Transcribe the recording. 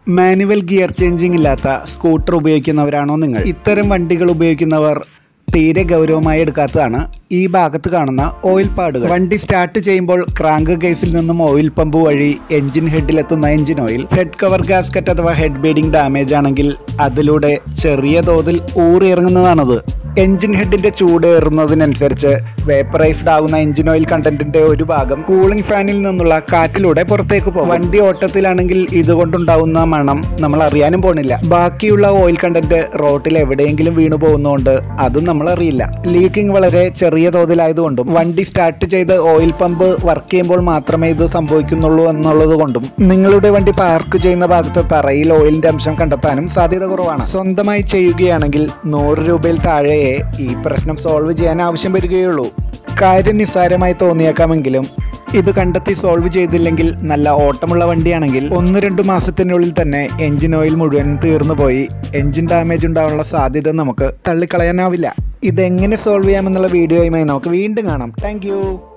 manual gear changing ഇല്ലാത്ത scooter ഉപയോഗിക്കുന്നവരാണോ നിങ്ങൾ ഇത്തരം വണ്ടികൾ ഉപയോഗിക്കുന്നവർ തീരെ ഗൗരവമായി എടുക്കാത്തതാണ് ഈ ഭാഗത്ത് കാണുന്ന ഓയിൽ പാടുകൾ വണ്ടി സ്റ്റാർട്ട് ചെയ്യുമ്പോൾ ക്രാങ്ക് കേസിൽ നിന്നും ഓയിൽ പമ്പ് വഴി എഞ്ചിൻ ഹെഡിലെത്തുന്ന engine oil head cover gasket അഥവാ ഹെഡ് ബീഡിംഗ് ഡാമേജ് ആണെങ്കിൽ അതിലൂടെ ചെറിയ തോതിൽ ഊറിയിറങ്ങുന്നതാണത് എഞ്ചിൻ ഹെഡിന്റെ ചൂടേറുന്നതിനനുസരിച്ച് വേപ്പറൈസ്ഡ് ആകുന്ന എഞ്ചിൻ ഓയിൽ കണ്ടന്റിന്റെ ഒരു ഭാഗം കൂളിംഗ് ഫാനിൽ നിന്നുള്ള കാറ്റിലൂടെ പുറത്തേക്ക് പോകും വണ്ടി ഓട്ടത്തിലാണെങ്കിൽ ഇതുകൊണ്ടുണ്ടാവുന്ന മണം നമ്മൾ അറിയാനും പോണില്ല ബാക്കിയുള്ള ഓയിൽ കണ്ടന്റ് റോട്ടിൽ എവിടെയെങ്കിലും വീണു പോകുന്നതുകൊണ്ട് അതും നമ്മൾ അറിയില്ല ലീക്കിംഗ് വളരെ ചെറിയ തോതിലായതുകൊണ്ടും വണ്ടി സ്റ്റാർട്ട് ചെയ്ത് ഓയിൽ പമ്പ് വർക്ക് ചെയ്യുമ്പോൾ മാത്രമേ ഇത് സംഭവിക്കുന്നുള്ളൂ എന്നുള്ളത് കൊണ്ടും നിങ്ങളുടെ വണ്ടി പാർക്ക് ചെയ്യുന്ന ഭാഗത്ത് തറയിൽ ഓയിലിന്റെ അംശം കണ്ടെത്താനും സാധ്യത കുറവാണ് സ്വന്തമായി ചെയ്യുകയാണെങ്കിൽ നൂറ് രൂപയിൽ താഴെയേ ഈ പ്രശ്നം സോൾവ് ചെയ്യാൻ ആവശ്യം വരികയുള്ളൂ കാര്യം നിസ്സാരമായി തോന്നിയേക്കാമെങ്കിലും ഇത് കണ്ടെത്തി സോൾവ് ചെയ്തില്ലെങ്കിൽ നല്ല ഓട്ടമുള്ള വണ്ടിയാണെങ്കിൽ ഒന്ന് രണ്ട് മാസത്തിനുള്ളിൽ തന്നെ എഞ്ചിൻ ഓയിൽ മുഴുവൻ തീർന്നു പോയി എഞ്ചിൻ ഡാമേജ് ഉണ്ടാവാനുള്ള സാധ്യത നമുക്ക് തള്ളിക്കളയാനാവില്ല ഇതെങ്ങനെ സോൾവ് ചെയ്യാമെന്നുള്ള വീഡിയോയുമായി നമുക്ക് വീണ്ടും കാണാം താങ്ക്